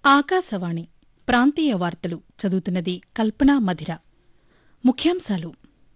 ఆకాశవాణి ప్రాంతీయ వార్తలు చదువుతున్నది కల్పనా మధిర ముఖ్యాంశాలు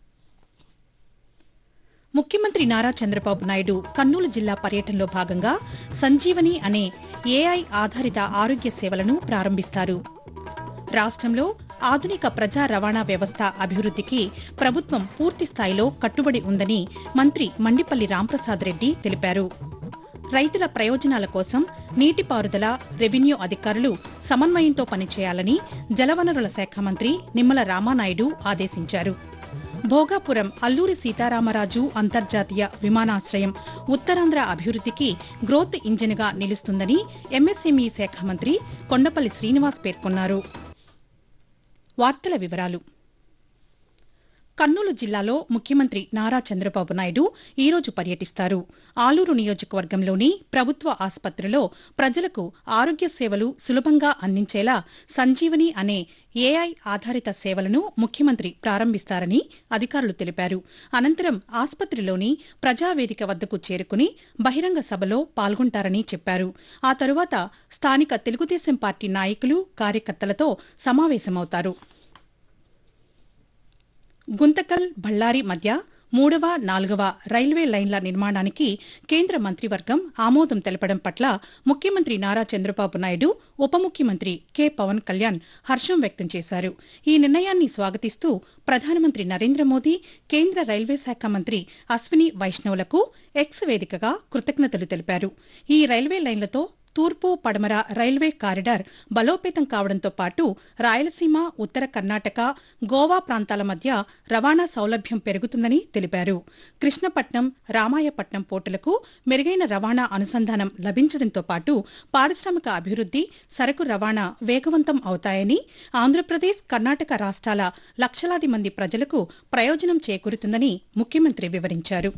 ముఖ్యమంత్రి నారా చంద్రబాబు నాయుడు కర్నూలు జిల్లా పర్యటనలో భాగంగా సంజీవని అనే ఏఐ ఆధారిత ఆరోగ్య సేవలను ప్రారంభిస్తారు రాష్ట్రంలో ఆధునిక ప్రజా రవాణా వ్యవస్థ అభివృద్ధికి ప్రభుత్వం పూర్తి స్థాయిలో కట్టుబడి ఉందని మంత్రి మండిపల్లి రాంప్రసాద్ రెడ్డి తెలిపారు రైతుల ప్రయోజనాల కోసం నీటిపారుదల రెవెన్యూ అధికారులు సమన్వయంతో పనిచేయాలని జలవనరుల శాఖ మంత్రి నిమ్మల రామానాయుడు ఆదేశించారు భోగాపురం అల్లూరి సీతారామరాజు అంతర్జాతీయ విమానాశ్రయం ఉత్తరాంధ్ర అభివృద్ధికి గ్రోత్ ఇంజిన్గా నిలుస్తుందని ఎంఎస్ఎంఈ శాఖ మంత్రి కొండపల్లి శ్రీనివాస్ పేర్కొన్నారు వార్తల వివరాలు కర్నూలు జిల్లాలో ముఖ్యమంత్రి నారా చంద్రబాబు నాయుడు ఈ రోజు పర్యటిస్తారు ఆలూరు నియోజకవర్గంలోని ప్రభుత్వ ఆసుపత్రిలో ప్రజలకు ఆరోగ్య సేవలు సులభంగా అందించేలా సంజీవని అనే ఏఐ ఆధారిత సేవలను ముఖ్యమంత్రి ప్రారంభిస్తారని అధికారులు తెలిపారు అనంతరం ఆసుపత్రిలోని ప్రజావేదిక వద్దకు చేరుకుని బహిరంగ సభలో పాల్గొంటారని చెప్పారు ఆ తరువాత స్థానిక తెలుగుదేశం పార్టీ నాయకులు కార్యకర్తలతో సమావేశమవుతారు గుంతకల్ బళ్ళారి మధ్య మూడవ నాలుగవ రైల్వే లైన్ల నిర్మాణానికి కేంద్ర మంత్రివర్గం ఆమోదం తెలపడం పట్ల ముఖ్యమంత్రి నారా చంద్రబాబు నాయుడు ఉప ముఖ్యమంత్రి కె పవన్ కళ్యాణ్ హర్షం వ్యక్తం చేశారు ఈ నిర్ణయాన్ని స్వాగతిస్తూ ప్రధానమంత్రి నరేంద్ర మోదీ కేంద్ర రైల్వే శాఖ మంత్రి అశ్విని వైష్ణవులకు ఎక్స్ వేదికగా కృతజ్ఞతలు తెలిపారు ఈ రైల్వే లైన్లతో తూర్పు పడమర రైల్వే కారిడార్ బలోపేతం కావడంతో పాటు రాయలసీమ ఉత్తర కర్ణాటక గోవా ప్రాంతాల మధ్య రవాణా సౌలభ్యం పెరుగుతుందని తెలిపారు కృష్ణపట్నం రామాయపట్నం పోర్టులకు మెరుగైన రవాణా అనుసంధానం లభించడంతో పాటు పారిశ్రామిక అభివృద్ది సరకు రవాణా వేగవంతం అవుతాయని ఆంధ్రప్రదేశ్ కర్ణాటక రాష్ట్రాల లక్షలాది మంది ప్రజలకు ప్రయోజనం చేకూరుతుందని ముఖ్యమంత్రి వివరించారు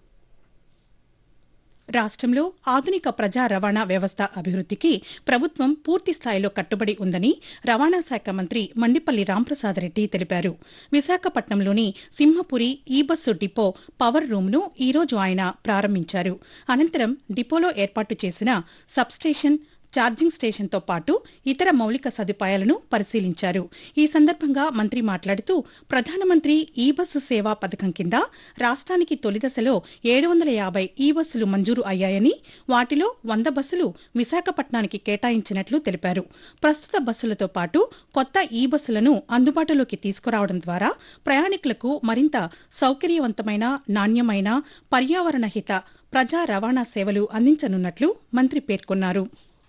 రాష్ట్రంలో ఆధునిక ప్రజా రవాణా వ్యవస్థ అభివృద్ధికి ప్రభుత్వం పూర్తి స్థాయిలో కట్టుబడి ఉందని రవాణా శాఖ మంత్రి మండిపల్లి రాంప్రసాద్ రెడ్డి తెలిపారు విశాఖపట్నంలోని సింహపురి ఈ బస్సు డిపో పవర్ రూమ్ను ఈ రోజు ఆయన ప్రారంభించారు అనంతరం డిపోలో ఏర్పాటు చేసిన సబ్స్టేషన్ ఛార్జింగ్ స్టేషన్తో పాటు ఇతర మౌలిక సదుపాయాలను పరిశీలించారు ఈ సందర్భంగా మంత్రి మాట్లాడుతూ ప్రధానమంత్రి ఈ బస్సు సేవా పథకం కింద రాష్ట్రానికి తొలి దశలో ఏడు వందల యాభై ఈ బస్సులు మంజూరు అయ్యాయని వాటిలో వంద బస్సులు విశాఖపట్నానికి కేటాయించినట్లు తెలిపారు ప్రస్తుత బస్సులతో పాటు కొత్త ఈ బస్సులను అందుబాటులోకి తీసుకురావడం ద్వారా ప్రయాణికులకు మరింత సౌకర్యవంతమైన నాణ్యమైన పర్యావరణ హిత ప్రజా రవాణా సేవలు అందించనున్నట్లు మంత్రి పేర్కొన్నారు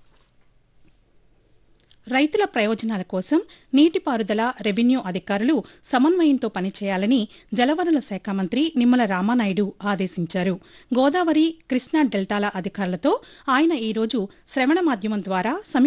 రైతుల ప్రయోజనాల కోసం నీటిపారుదల రెవెన్యూ అధికారులు సమన్వయంతో పనిచేయాలని జలవనరుల శాఖ మంత్రి నిమ్మల రామానాయుడు ఆదేశించారు గోదావరి కృష్ణా డెల్టాల అధికారులతో ఆయన ఈ రోజు శ్రవణ మాధ్యమం ద్వారా సమీక్ష